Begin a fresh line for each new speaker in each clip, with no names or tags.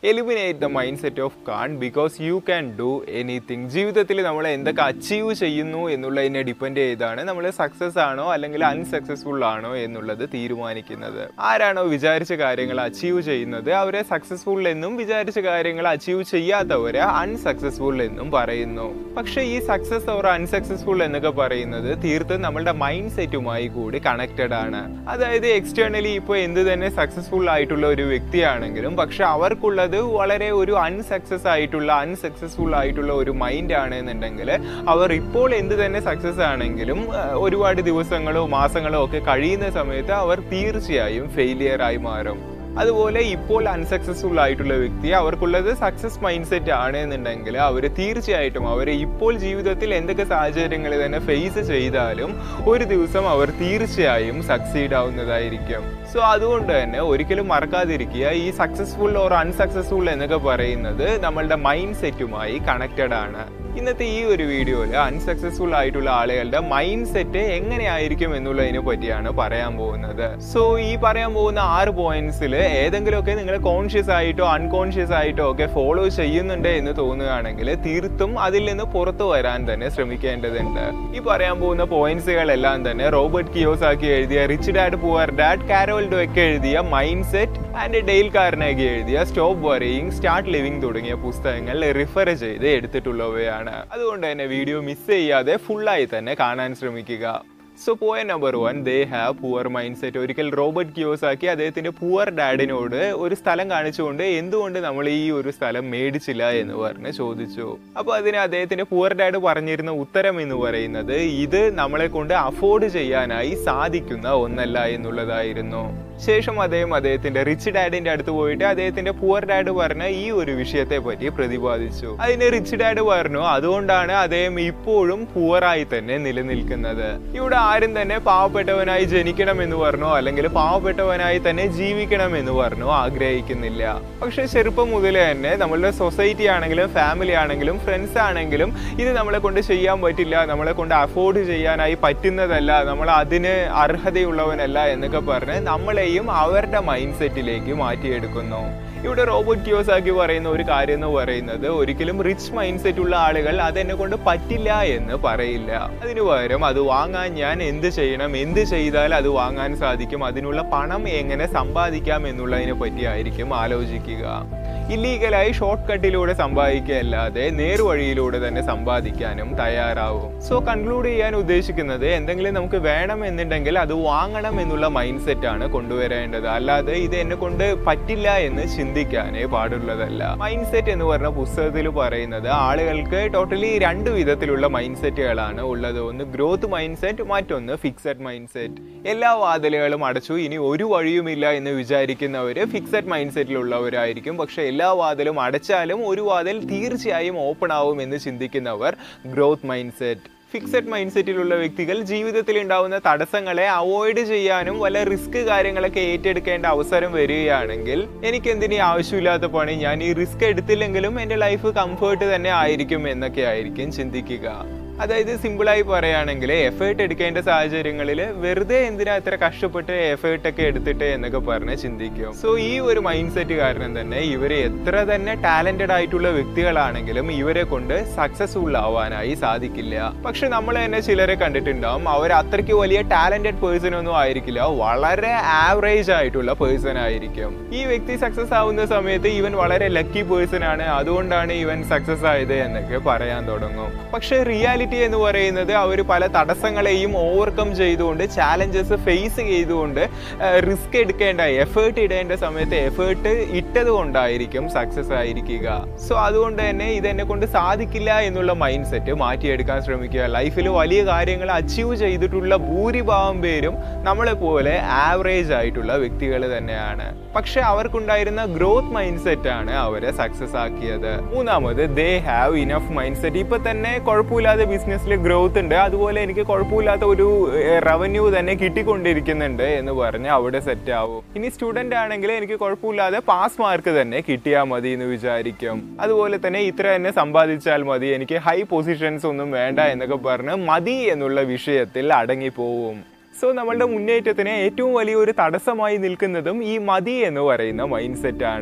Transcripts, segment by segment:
eliminate the mind set of can't because you can do anything ജീവിതത്തിൽ നമ്മൾ എന്തൊക്കെ achieve ചെയ്യുന്നു എന്നുള്ളതിനെ ഡിപ്പെൻഡ് ചെയ്താണ് നമ്മൾ സക്സസ് ആണോ അല്ലെങ്കിൽ അൺസക്സസ്ഫുൾ ആണോ എന്നുള്ളത് തീരുമാനിക്കുന്നത് ആരാണോ വിചാരിച്ച കാര്യങ്ങൾ അച്ചീവ് ചെയ്യുന്നത് അവരെ സക്സസ്ഫുൾ എന്നും വിചാരിച്ച കാര്യങ്ങൾ അച്ചീവ് ചെയ്യാത്തവരെ അൺസക്സസ്ഫുൾ എന്നും പറയുന്നു പക്ഷേ ഈ സക്സസ് ഓർ അൺസക്സസ്ഫുൾ എന്നൊക്കെ പറയുന്നത് തീർത്തും നമ്മളുടെ മൈൻഡ് സെറ്റുമായി കൂടി കണക്റ്റഡ് ആണ് അതായത് എക്സ്റ്റേണലി ഇപ്പോൾ എന്ത് തന്നെ സക്സസ്ഫുൾ ആയിട്ടുള്ള ഒരു വ്യക്തിയാണെങ്കിലും പക്ഷെ അവർക്കുള്ളത് വളരെ ഒരു അൺസക്സസ് ആയിട്ടുള്ള അൺസക്സസ്ഫുൾ ആയിട്ടുള്ള ഒരു മൈൻഡ് ആണ് എന്നുണ്ടെങ്കിൽ അവർ ഇപ്പോൾ എന്ത് തന്നെ സക്സസ് ആണെങ്കിലും ആ, ഒരുപാട് ദിവസങ്ങളോ മാസങ്ങളോ ഒക്കെ കഴിയുന്ന സമയത്ത് അവർ തീർച്ചയായും ഫെയിലിയർ ആയി മാറും അതുപോലെ ഇപ്പോൾ അൺസക്സസ്ഫുൾ ആയിട്ടുള്ള വ്യക്തി അവർക്കുള്ളത് സക്സസ് മൈൻഡ് സെറ്റ് ആണ് എന്നുണ്ടെങ്കിൽ അവർ തീർച്ചയായിട്ടും അവർ ഇപ്പോൾ ജീവിതത്തിൽ എന്തൊക്കെ സാഹചര്യങ്ങൾ തന്നെ ഫേസ് ചെയ്താലും ഒരു ദിവസം അവർ തീർച്ചയായും സക്സീഡ് ആവുന്നതായിരിക്കും സോ അതുകൊണ്ട് തന്നെ ഒരിക്കലും മറക്കാതിരിക്കുക ഈ സക്സസ്ഫുൾ ഓർ അൺസക്സസ്ഫുൾ എന്നൊക്കെ പറയുന്നത് നമ്മളുടെ മൈൻഡ് സെറ്റുമായി കണക്റ്റഡ് ആണ് ഇന്നത്തെ ഈ ഒരു വീഡിയോയിൽ അൺസക്സസ്ഫുൾ ആയിട്ടുള്ള ആളുകളുടെ മൈൻഡ് സെറ്റ് എങ്ങനെയായിരിക്കും എന്നുള്ളതിനെ പറ്റിയാണ് പറയാൻ പോകുന്നത് സോ ഈ പറയാൻ പോകുന്ന ആറ് പോയിന്റ്സിൽ ഏതെങ്കിലുമൊക്കെ നിങ്ങൾ കോൺഷ്യസ് ആയിട്ടോ അൺകോൺഷ്യസ് ആയിട്ടോ ഒക്കെ ഫോളോ ചെയ്യുന്നുണ്ട് എന്ന് തോന്നുകയാണെങ്കിൽ തീർത്തും അതിൽ നിന്ന് പുറത്തു വരാൻ തന്നെ ശ്രമിക്കേണ്ടതുണ്ട് ഈ പറയാൻ പോകുന്ന പോയിന്റ്സുകളെല്ലാം തന്നെ റോബർട്ട് കിയോസാക്കി എഴുതിയ റിച്ച് ഡാഡ് പുവർ ഡാഡ് കാരോൾഡോ ഒക്കെ എഴുതിയ mind set and Dale Carnegie എഴുതിയ സ്റ്റോപ്പ് വറിയിങ് സ്റ്റാർട്ട് ലിവിങ് തുടങ്ങിയ പുസ്തകങ്ങൾ റിഫർ ചെയ്ത് എടുത്തിട്ടുള്ളവയാണ് അതുകൊണ്ട് തന്നെ വീഡിയോ മിസ് ചെയ്യാതെ ഫുള്ളായി തന്നെ കാണാൻ ശ്രമിക്കുക so point number one they have poor mind set ഒരിക്കൽ റോബർട്ട് കിയോസാക്കി അദ്ദേഹത്തിന്റെ പുവർ ഡാഡിനോട് ഒരു സ്ഥലം കാണിച്ചുകൊണ്ട് എന്തുകൊണ്ട് നമ്മൾ ഈ ഒരു സ്ഥലം മേടിച്ചില്ല എന്ന് പറഞ്ഞ് ചോദിച്ചു അപ്പോൾ അതിന് അദ്ദേഹത്തിന്റെ പുവർ ഡാഡ് പറഞ്ഞിരുന്ന ഉത്തരം എന്ന് പറയുന്നത് ഇത് നമ്മളെ കൊണ്ട് അഫോർഡ് ചെയ്യാനായി സാധിക്കുന്ന ഒന്നല്ല എന്നുള്ളതായിരുന്നു ശേഷം അദ്ദേഹം അദ്ദേഹത്തിന്റെ റിച്ച് ഡാഡിന്റെ അടുത്ത് പോയിട്ട് അദ്ദേഹത്തിന്റെ പുവർ ഡാഡ് പറഞ്ഞ ഈ ഒരു വിഷയത്തെ പറ്റി പ്രതിപാദിച്ചു അതിന് റിച്ച് ഡാഡ് പറഞ്ഞു അതുകൊണ്ടാണ് അദ്ദേഹം ഇപ്പോഴും പുവറായി തന്നെ നിലനിൽക്കുന്നത് ഇവിടെ ആരും തന്നെ പാവപ്പെട്ടവനായി ജനിക്കണം എന്ന് പറഞ്ഞോ അല്ലെങ്കിൽ പാവപ്പെട്ടവനായി തന്നെ ജീവിക്കണം എന്ന് പറഞ്ഞോ ആഗ്രഹിക്കുന്നില്ല പക്ഷെ ചെറുപ്പം മുതൽ തന്നെ നമ്മളുടെ സൊസൈറ്റി ആണെങ്കിലും ഫാമിലി ആണെങ്കിലും ഫ്രണ്ട്സ് ആണെങ്കിലും ഇത് നമ്മളെ കൊണ്ട് ചെയ്യാൻ പറ്റില്ല നമ്മളെ കൊണ്ട് അഫോർഡ് ചെയ്യാനായി പറ്റുന്നതല്ല നമ്മൾ അതിന് അർഹതയുള്ളവനല്ല എന്നൊക്കെ പറഞ്ഞ് നമ്മളെയും അവരുടെ മൈൻഡ് സെറ്റിലേക്ക് മാറ്റിയെടുക്കുന്നു ഇവിടെ റോബോട്ട് കിയോസാക്കി പറയുന്ന ഒരു കാര്യം എന്ന് പറയുന്നത് ഒരിക്കലും റിച്ച് മൈൻഡ് സെറ്റ് ഉള്ള ആളുകൾ അതെന്നെ കൊണ്ട് പറ്റില്ല എന്ന് പറയില്ല അതിനു പകരം അത് വാങ്ങാൻ ഞാൻ എന്ത് ചെയ്യണം എന്ത് ചെയ്താൽ അത് വാങ്ങാൻ സാധിക്കും അതിനുള്ള പണം എങ്ങനെ സമ്പാദിക്കാം എന്നുള്ളതിനെ പറ്റിയായിരിക്കും ആലോചിക്കുക ഇല്ലീഗലായി ഷോർട്ട് കട്ടിലൂടെ സമ്പാദിക്കുകയല്ലാതെ നേർവഴിയിലൂടെ തന്നെ സമ്പാദിക്കാനും തയ്യാറാവും സോ കൺക്ലൂഡ് ചെയ്യാൻ ഉദ്ദേശിക്കുന്നത് എന്തെങ്കിലും നമുക്ക് വേണം എന്നുണ്ടെങ്കിൽ അത് വാങ്ങണം എന്നുള്ള മൈൻഡ് സെറ്റ് ആണ് കൊണ്ടുവരേണ്ടത് അല്ലാതെ ഇത് എന്നെ കൊണ്ട് പറ്റില്ല എന്ന് ചിന്തിക്കാനേ പാടുള്ളതല്ല മൈൻഡ് സെറ്റ് എന്ന് പറഞ്ഞ പുസ്തകത്തിൽ പറയുന്നത് ആളുകൾക്ക് ടോട്ടലി രണ്ട് വിധത്തിലുള്ള മൈൻഡ് സെറ്റുകളാണ് ഉള്ളത് ഒന്ന് ഗ്രോത്ത് മൈൻഡ് സെറ്റ് മറ്റൊന്ന് ഫിക്സഡ് മൈൻഡ് സെറ്റ് എല്ലാ വാതിലുകളും അടച്ചു ഇനി ഒരു വഴിയുമില്ല എന്ന് വിചാരിക്കുന്നവര് ഫിക്സഡ് മൈൻഡ് സെറ്റിലുള്ളവരായിരിക്കും പക്ഷെ എല്ലാ വാതിലും അടച്ചാലും ഒരു വാതിൽ തീർച്ചയായും ഓപ്പൺ ആവും എന്ന് ചിന്തിക്കുന്നവർ growth mind set fixed mind സെറ്റിലുള്ള വ്യക്തികൾ ജീവിതത്തിൽ ഉണ്ടാവുന്ന തടസ്സങ്ങളെ അവോയ്ഡ് ചെയ്യാനും വല്ല റിസ്ക് കാര്യങ്ങളൊക്കെ ഏറ്റെടുക്കേണ്ട അവസരം വരികയാണെങ്കിൽ എനിക്ക് എന്തിനീ ആവശ്യമില്ലാത്ത പണി ഞാൻ ഈ റിസ്ക് എടുത്തില്ലെങ്കിലും എൻ്റെ ലൈഫ് കംഫേർട്ട് തന്നെ ആയിരിക്കും എന്നൊക്കെ ആയിരിക്കും ചിന്തിക്കുക അതായത് സിമ്പിളായി പറയുകയാണെങ്കിൽ എഫേർട്ട് എടുക്കേണ്ട സാഹചര്യങ്ങളിൽ വെറുതെ എന്തിനാ ഇത്ര കഷ്ടപ്പെട്ട് എഫേർട്ട് ഒക്കെ എടുത്തിട്ട് എന്നൊക്കെ പറഞ്ഞ് ചിന്തിക്കും സോ ഈ ഒരു മൈൻഡ് സെറ്റ് കാരണം തന്നെ ഇവർ എത്ര തന്നെ ടാലന്റഡ് ആയിട്ടുള്ള വ്യക്തികളാണെങ്കിലും ഇവരെ കൊണ്ട് സക്സസ്ഫുൾ ആവാനായി സാധിക്കില്ല പക്ഷെ നമ്മൾ തന്നെ ചിലരെ കണ്ടിട്ടുണ്ടാവും അവർ അത്രയ്ക്ക് വലിയ ടാലന്റഡ് പേഴ്സൺ ഒന്നും ആയിരിക്കില്ല വളരെ ആവറേജ് ആയിട്ടുള്ള പേഴ്സൺ ആയിരിക്കും ഈ വ്യക്തി സക്സസ് ആവുന്ന സമയത്ത് ഇവൻ വളരെ ലക്കി പേഴ്സൺ ആണ് അതുകൊണ്ടാണ് ഇവൻ സക്സസ് ആയത് എന്നൊക്കെ പറയാൻ തുടങ്ങും പക്ഷെ റിയാലിറ്റി എന്ന് പറയുന്നത് അവർ പല തടസ്സങ്ങളെയും ഓവർകം ചെയ്തുകൊണ്ട് ചാലഞ്ചസ് ഫേസ് ചെയ്തുകൊണ്ട് റിസ്ക് എടുക്കേണ്ട എഫേർട്ട് ഇടേണ്ട സമയത്ത് എഫേർട്ട് ഇട്ടത് കൊണ്ടായിരിക്കും സക്സസ് ആയിരിക്കുക സോ അതുകൊണ്ട് തന്നെ ഇതെന്നെ കൊണ്ട് സാധിക്കില്ല എന്നുള്ള മൈൻഡ് സെറ്റ് മാറ്റിയെടുക്കാൻ ശ്രമിക്കുക ലൈഫിൽ വലിയ കാര്യങ്ങൾ അച്ചീവ് ചെയ്തിട്ടുള്ള ഭൂരിഭാഗം പേരും നമ്മളെ പോലെ ആവറേജ് ആയിട്ടുള്ള വ്യക്തികൾ തന്നെയാണ് പക്ഷെ അവർക്കുണ്ടായിരുന്ന ഗ്രോത്ത് മൈൻഡ് സെറ്റ് ആണ് അവരെ സക്സസ് ആക്കിയത് മൂന്നാമത് they have enough mind set ഇപ്പൊ തന്നെ കുഴപ്പമില്ലാതെ ബിസിനസ്സിൽ ഗ്രോത്ത് ഉണ്ട് അതുപോലെ എനിക്ക് കുഴപ്പമില്ലാത്ത ഒരു റവന്യൂ തന്നെ കിട്ടിക്കൊണ്ടിരിക്കുന്നുണ്ട് എന്ന് പറഞ്ഞ് അവിടെ സെറ്റ് ആവും ഇനി സ്റ്റുഡന്റ് ആണെങ്കിൽ എനിക്ക് കുഴപ്പമില്ലാതെ പാസ് മാർക്ക് തന്നെ കിട്ടിയാൽ മതി എന്ന് വിചാരിക്കും അതുപോലെ തന്നെ ഇത്ര തന്നെ സമ്പാദിച്ചാൽ മതി എനിക്ക് ഹൈ പൊസിഷൻസ് ഒന്നും വേണ്ട എന്നൊക്കെ പറഞ്ഞ് മതി എന്നുള്ള വിഷയത്തിൽ അടങ്ങിപ്പോവും സോ നമ്മളുടെ മുന്നേറ്റത്തിന് ഏറ്റവും വലിയൊരു തടസ്സമായി നിൽക്കുന്നതും ഈ മതി എന്ന് പറയുന്ന മൈൻഡ് സെറ്റ് ആണ്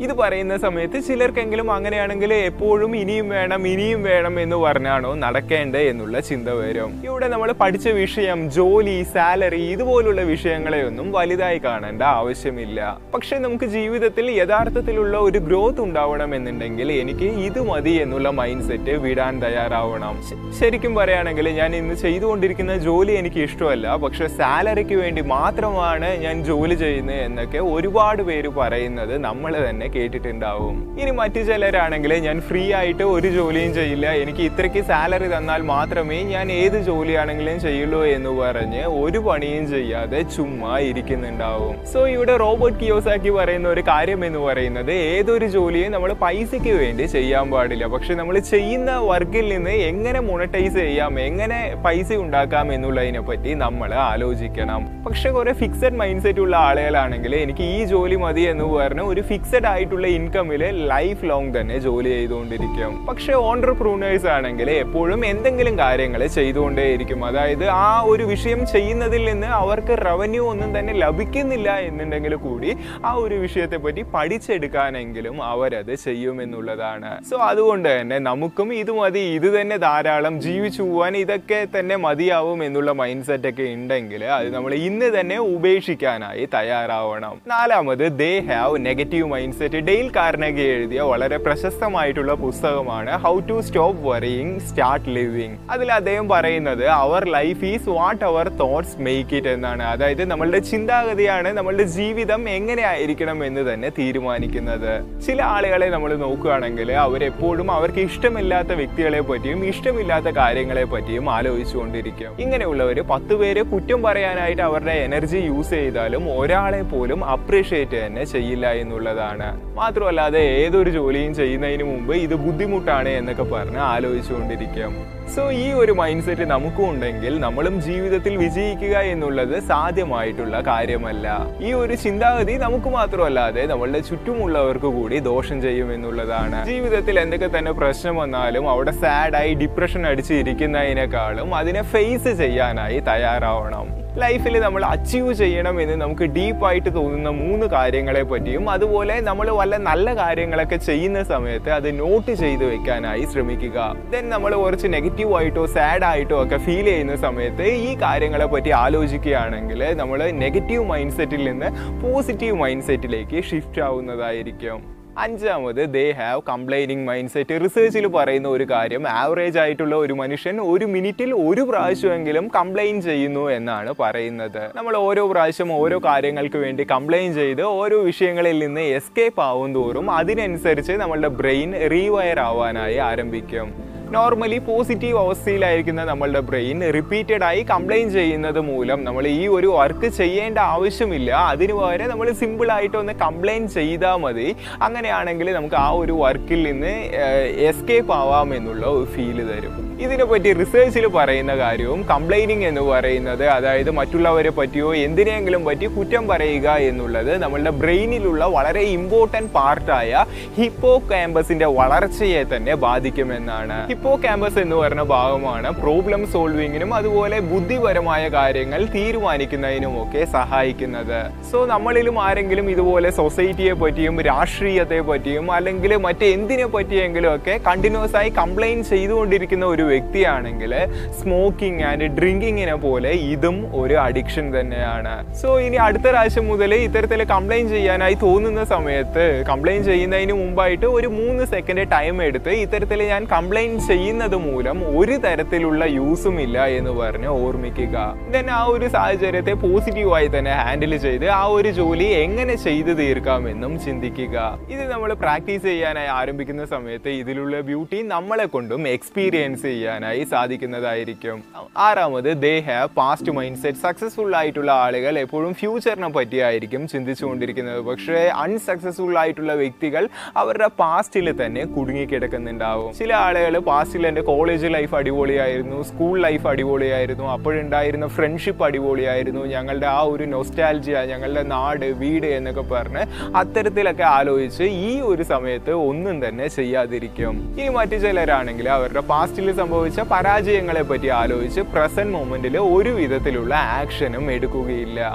ഇത് പറയുന്ന സമയത്ത് ചിലർക്കെങ്കിലും അങ്ങനെയാണെങ്കിൽ എപ്പോഴും ഇനിയും വേണം ഇനിയും വേണം എന്ന് പറഞ്ഞാണോ നടക്കേണ്ടത് എന്നുള്ള ചിന്ത വരും ഇവിടെ നമ്മൾ പഠിച്ച വിഷയം ജോലി സാലറി ഇതുപോലുള്ള വിഷയങ്ങളെ ഒന്നും വലുതായി കാണേണ്ട ആവശ്യമില്ല പക്ഷെ നമുക്ക് ജീവിതത്തിൽ യഥാർത്ഥത്തിലുള്ള ഒരു ഗ്രോത്ത് ഉണ്ടാവണം എന്നുണ്ടെങ്കിൽ എനിക്ക് ഇത് മതി എന്നുള്ള മൈൻഡ് സെറ്റ് വിടാൻ തയ്യാറാവണം ശ- ശരിക്കും പറയുകയാണെങ്കിൽ ഞാൻ ഇന്ന് ചെയ്തുകൊണ്ടിരിക്കുന്ന ജോലി എനിക്ക് ഇഷ്ടമല്ല പക്ഷെ സാലറിക്ക് വേണ്ടി മാത്രമാണ് ഞാൻ ജോലി ചെയ്യുന്നത് എന്നൊക്കെ ഒരുപാട് പേര് പറയുന്നത് നമ്മൾ തന്നെ കേട്ടിട്ടുണ്ടാവും ഇനി മറ്റു ചിലരാണെങ്കിൽ ഞാൻ ഫ്രീ ആയിട്ട് ഒരു ജോലിയും ചെയ്യില്ല എനിക്ക് ഇത്രയ്ക്ക് സാലറി തന്നാൽ മാത്രമേ ഞാൻ ഏത് ജോലിയാണെങ്കിലും ചെയ്യുള്ളൂ എന്ന് പറഞ്ഞ് ഒരു പണിയും ചെയ്യാതെ ചുമ്മാ ഇരിക്കുന്നുണ്ടാവും സോ ഇവിടെ റോബോട്ട് കിയോസാക്കി പറയുന്ന ഒരു കാര്യം എന്ന് പറയുന്നത് ഏതൊരു ജോലിയും നമ്മൾ പൈസയ്ക്ക് വേണ്ടി ചെയ്യാൻ പാടില്ല പക്ഷെ നമ്മൾ ചെയ്യുന്ന വർക്കിൽ നിന്ന് എങ്ങനെ മൊണറ്റൈസ് ചെയ്യാം എങ്ങനെ പൈസ ഉണ്ടാക്കാം എന്നുള്ളതിനെ പറ്റി നമ്മൾ ആലോചിക്കണം പക്ഷെ കുറെ ഫിക്സഡ് മൈൻഡ് സെറ്റ് ഉള്ള ആളുകളാണെങ്കിൽ എനിക്ക് ഈ ജോലി മതി എന്ന് പറഞ്ഞ് ഒരു ഫിക്സഡ് ആയിട്ടുള്ള ഇൻകമിൽ ലൈഫ് ലോങ് തന്നെ ജോലി ചെയ്തുകൊണ്ടിരിക്കും പക്ഷെ ഓണ്ടർപ്രൂണേഴ്സ് ആണെങ്കിൽ എപ്പോഴും എന്തെങ്കിലും കാര്യങ്ങൾ ചെയ്തുകൊണ്ടേയിരിക്കും അതായത് ആ ഒരു വിഷയം ചെയ്യുന്നതിൽ നിന്ന് അവർക്ക് റവന്യൂ ഒന്നും തന്നെ ലഭിക്കുന്നില്ല എന്നുണ്ടെങ്കിൽ കൂടി ആ ഒരു വിഷയത്തെ പറ്റി പഠിച്ചെടുക്കാനെങ്കിലും അവരത് ചെയ്യുമെന്നുള്ളതാണ് സോ അതുകൊണ്ട് തന്നെ നമുക്കും ഇത് മതി ഇത് തന്നെ ധാരാളം ജീവിച്ചു പോവാൻ ഇതൊക്കെ തന്നെ മതിയാവും എന്നുള്ള മൈൻഡ് സെറ്റ് ഒക്കെ ഉണ്ടെങ്കിൽ അത് നമ്മൾ ഇന്ന് തന്നെ ഉപേക്ഷിക്കാനായി തയ്യാറാവണം നാലാമത് they have negative mind set Dale Carnegie എഴുതിയ വളരെ പ്രശസ്തമായിട്ടുള്ള പുസ്തകമാണ് how to stop worrying start living അതിൽ അദ്ദേഹം പറയുന്നത് our life is what our thoughts make it എന്നാണ് അതായത് നമ്മളുടെ ചിന്താഗതിയാണ് നമ്മളുടെ ജീവിതം എങ്ങനെ ആയിരിക്കണം എന്ന് തന്നെ തീരുമാനിക്കുന്നത് ചില ആളുകളെ നമ്മൾ നോക്കുകയാണെങ്കിൽ അവരെപ്പോഴും അവർക്ക് ഇഷ്ടമില്ലാത്ത വ്യക്തികളെ പറ്റിയും ഇഷ്ടമില്ലാത്ത കാര്യങ്ങളെ പറ്റിയും ആലോചിച്ചുകൊണ്ടിരിക്കും ഇങ്ങനെയുള്ളവർ പത്ത് പേര് കുറ്റം പറയാനായിട്ട് അവരുടെ എനർജി യൂസ് ചെയ്താലും ഒരാളെ പോലും അപ്രീഷിയേറ്റ് തന്നെ ചെയ്യില്ല എന്നുള്ളതാണ് മാത്രമല്ലാതെ ഏതൊരു ജോലിയും ചെയ്യുന്നതിന് മുമ്പ് ഇത് ബുദ്ധിമുട്ടാണ് എന്നൊക്കെ പറഞ്ഞ് ആലോചിച്ചുകൊണ്ടിരിക്കും സോ ഈ ഒരു മൈൻഡ് സെറ്റ് നമുക്കും ഉണ്ടെങ്കിൽ നമ്മളും ജീവിതത്തിൽ വിജയിക്കുക എന്നുള്ളത് സാധ്യമായിട്ടുള്ള കാര്യമല്ല ഈ ഒരു ചിന്താഗതി നമുക്ക് മാത്രമല്ലാതെ നമ്മളുടെ ചുറ്റുമുള്ളവർക്ക് കൂടി ദോഷം ചെയ്യും എന്നുള്ളതാണ് ജീവിതത്തിൽ എന്തൊക്കെ തന്നെ പ്രശ്നം വന്നാലും അവിടെ സാഡായി ഡിപ്രഷൻ അടിച്ച് ഇരിക്കുന്നതിനേക്കാളും അതിനെ ഫേസ് ചെയ്യാനായി തയ്യാറാവണം ലൈഫിൽ നമ്മൾ അച്ചീവ് ചെയ്യണം എന്ന് നമുക്ക് ഡീപ്പായിട്ട് തോന്നുന്ന മൂന്ന് കാര്യങ്ങളെ പറ്റിയും അതുപോലെ നമ്മൾ വല്ല നല്ല കാര്യങ്ങളൊക്കെ ചെയ്യുന്ന സമയത്ത് അത് നോട്ട് ചെയ്ത് വെക്കാനായി ശ്രമിക്കുക ദെൻ നമ്മൾ കുറച്ച് നെഗറ്റീവ് ആയിട്ടോ സാഡ് ആയിട്ടോ ഒക്കെ ഫീൽ ചെയ്യുന്ന സമയത്ത് ഈ കാര്യങ്ങളെ പറ്റി ആലോചിക്കുകയാണെങ്കിൽ നമ്മൾ നെഗറ്റീവ് മൈൻഡ് സെറ്റിൽ നിന്ന് പോസിറ്റീവ് മൈൻഡ് സെറ്റിലേക്ക് ഷിഫ്റ്റ് ആവുന്നതായിരിക്കും അഞ്ചാമത് they have complaining mind set റിസർച്ചിൽ പറയുന്ന ഒരു കാര്യം ആവറേജ് ആയിട്ടുള്ള ഒരു മനുഷ്യൻ ഒരു മിനിറ്റിൽ ഒരു പ്രാവശ്യമെങ്കിലും കംപ്ലൈൻ ചെയ്യുന്നു എന്നാണ് പറയുന്നത് നമ്മൾ ഓരോ പ്രാവശ്യം ഓരോ കാര്യങ്ങൾക്ക് വേണ്ടി കംപ്ലൈൻ ചെയ്ത് ഓരോ വിഷയങ്ങളിൽ നിന്ന് എസ്കേപ്പ് ആവും തോറും അതിനനുസരിച്ച് നമ്മളുടെ ബ്രെയിൻ റീവയർ ആവാനായി ആരംഭിക്കും നോർമലി പോസിറ്റീവ് അവസ്ഥയിലായിരിക്കുന്ന നമ്മളുടെ ബ്രെയിൻ റിപ്പീറ്റഡ് ആയി കംപ്ലൈൻ ചെയ്യുന്നത് മൂലം നമ്മൾ ഈ ഒരു വർക്ക് ചെയ്യേണ്ട ആവശ്യമില്ല അതിനു പകരം നമ്മൾ സിമ്പിൾ ആയിട്ട് ഒന്ന് കംപ്ലൈൻ ചെയ്താൽ മതി അങ്ങനെയാണെങ്കിൽ നമുക്ക് ആ ഒരു വർക്കിൽ നിന്ന് എസ്കേപ്പ് ആവാം എന്നുള്ള ഒരു ഫീല് തരും ഇതിനെപ്പറ്റി റിസർച്ചിൽ പറയുന്ന കാര്യവും കംപ്ലൈനിങ് എന്ന് പറയുന്നത് അതായത് മറ്റുള്ളവരെ പറ്റിയോ എന്തിനെങ്കിലും പറ്റി കുറ്റം പറയുക എന്നുള്ളത് നമ്മളുടെ ബ്രെയിനിലുള്ള വളരെ ഇമ്പോർട്ടൻറ്റ് പാർട്ടായ ഹിപ്പോ ക്യാമ്പസിന്റെ വളർച്ചയെ തന്നെ ബാധിക്കുമെന്നാണ് ഹിപ്പോ ക്യാമ്പസ് എന്ന് പറയുന്ന ഭാഗമാണ് പ്രോബ്ലം സോൾവിങ്ങിനും അതുപോലെ ബുദ്ധിപരമായ കാര്യങ്ങൾ തീരുമാനിക്കുന്നതിനുമൊക്കെ സഹായിക്കുന്നത് സോ നമ്മളിലും ആരെങ്കിലും ഇതുപോലെ സൊസൈറ്റിയെ പറ്റിയും രാഷ്ട്രീയത്തെ പറ്റിയും അല്ലെങ്കിൽ മറ്റെന്തിനെ പറ്റിയെങ്കിലും ഒക്കെ കണ്ടിന്യൂസ് ആയി കംപ്ലൈൻറ്റ് ചെയ്തുകൊണ്ടിരിക്കുന്ന ഒരു വ്യക്തിയാണെങ്കിൽ സ്മോക്കിംഗ് ആൻഡ് ഡ്രിങ്കിങ്ങിനെ പോലെ ഇതും ഒരു അഡിക്ഷൻ തന്നെയാണ് സോ ഇനി അടുത്ത പ്രാവശ്യം മുതൽ ഇത്തരത്തിൽ കംപ്ലൈൻറ്റ് ചെയ്യാനായി തോന്നുന്ന സമയത്ത് കംപ്ലൈൻറ്റ് ചെയ്യുന്നതിന് മുമ്പായിട്ട് ഒരു മൂന്ന് സെക്കൻഡ് ടൈം എടുത്ത് ഇത്തരത്തിൽ ഞാൻ കംപ്ലൈൻറ്റ് ചെയ്യുന്നത് മൂലം ഒരു തരത്തിലുള്ള യൂസും ഇല്ല എന്ന് പറഞ്ഞ് ഓർമ്മിക്കുക ദെൻ ആ ഒരു സാഹചര്യത്തെ പോസിറ്റീവായി തന്നെ ഹാൻഡിൽ ചെയ്ത് ആ ഒരു ജോലി എങ്ങനെ ചെയ്തു തീർക്കാമെന്നും ചിന്തിക്കുക ഇത് നമ്മൾ പ്രാക്ടീസ് ചെയ്യാനായി ആരംഭിക്കുന്ന സമയത്ത് ഇതിലുള്ള ബ്യൂട്ടി നമ്മളെ കൊണ്ടും എക്സ്പീരിയൻസ് ചെയ്യാനായി സാധിക്കുന്നതായിരിക്കും ആറാമത് they have past mind set successful ആയിട്ടുള്ള ആളുകൾ എപ്പോഴും ഫ്യൂച്ചറിനെ പറ്റിയായിരിക്കും ചിന്തിച്ചുകൊണ്ടിരിക്കുന്നത് പക്ഷേ അൺസക്സസ്ഫുൾ ആയിട്ടുള്ള വ്യക്തികൾ അവരുടെ പാസ്റ്റിൽ തന്നെ കുടുങ്ങിക്കിടക്കുന്നുണ്ടാവും ചില ആളുകൾ പാസ്റ്റിൽ എൻ്റെ കോളേജ് ലൈഫ് അടിപൊളിയായിരുന്നു സ്കൂൾ ലൈഫ് അടിപൊളിയായിരുന്നു അപ്പോഴുണ്ടായിരുന്ന ഫ്രണ്ട്ഷിപ്പ് അടിപൊളിയായിരുന്നു ഞങ്ങളുടെ ആ ഒരു നൊസ്റ്റാൽജിയ ഞങ്ങളുടെ നാട് വീട് എന്നൊക്കെ പറഞ്ഞ് അത്തരത്തിലൊക്കെ ആലോചിച്ച് ഈ ഒരു സമയത്ത് ഒന്നും തന്നെ ചെയ്യാതിരിക്കും ഇനി മറ്റു ചിലരാണെങ്കിൽ അവരുടെ പാസ്റ്റിൽ സംഭവിച്ച പരാജയങ്ങളെ പറ്റി ആലോചിച്ച് പ്രസന്റ് മൊമെന്റിൽ ഒരു വിധത്തിലുള്ള ആക്ഷനും എടുക്കുകയില്ല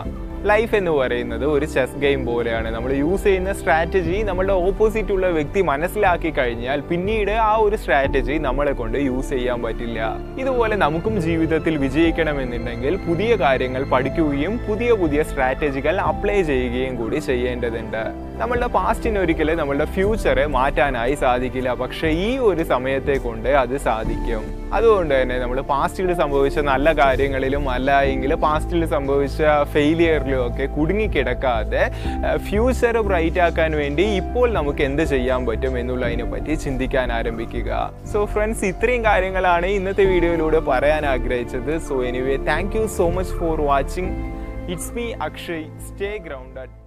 ലൈഫ് എന്ന് പറയുന്നത് ഒരു ചെസ് ഗെയിം പോലെയാണ് നമ്മൾ യൂസ് ചെയ്യുന്ന സ്ട്രാറ്റജി നമ്മളുടെ ഓപ്പോസിറ്റ് ഉള്ള വ്യക്തി മനസ്സിലാക്കി കഴിഞ്ഞാൽ പിന്നീട് ആ ഒരു സ്ട്രാറ്റജി നമ്മളെ കൊണ്ട് യൂസ് ചെയ്യാൻ പറ്റില്ല ഇതുപോലെ നമുക്കും ജീവിതത്തിൽ വിജയിക്കണമെന്നുണ്ടെങ്കിൽ പുതിയ കാര്യങ്ങൾ പഠിക്കുകയും പുതിയ പുതിയ സ്ട്രാറ്റജികൾ അപ്ലൈ ചെയ്യുകയും കൂടി ചെയ്യേണ്ടതുണ്ട് നമ്മളുടെ പാസ്റ്റിന് ഒരിക്കലും നമ്മളുടെ ഫ്യൂച്ചറെ മാറ്റാനായി സാധിക്കില്ല പക്ഷേ ഈ ഒരു സമയത്തെ കൊണ്ട് അത് സാധിക്കും അതുകൊണ്ട് തന്നെ നമ്മൾ പാസ്റ്റിൽ സംഭവിച്ച നല്ല കാര്യങ്ങളിലും അല്ല എങ്കിൽ പാസ്റ്റിൽ സംഭവിച്ച ഫെയിലിയറിലും ഒക്കെ കുടുങ്ങിക്കിടക്കാതെ ഫ്യൂച്ചർ ബ്രൈറ്റ് ആക്കാൻ വേണ്ടി ഇപ്പോൾ നമുക്ക് എന്ത് ചെയ്യാൻ പറ്റും എന്നുള്ളതിനെ പറ്റി ചിന്തിക്കാൻ ആരംഭിക്കുക സോ ഫ്രണ്ട്സ് ഇത്രയും കാര്യങ്ങളാണ് ഇന്നത്തെ വീഡിയോയിലൂടെ പറയാൻ ആഗ്രഹിച്ചത് so anyway thank you so much for watching it's me Akshay stay grounded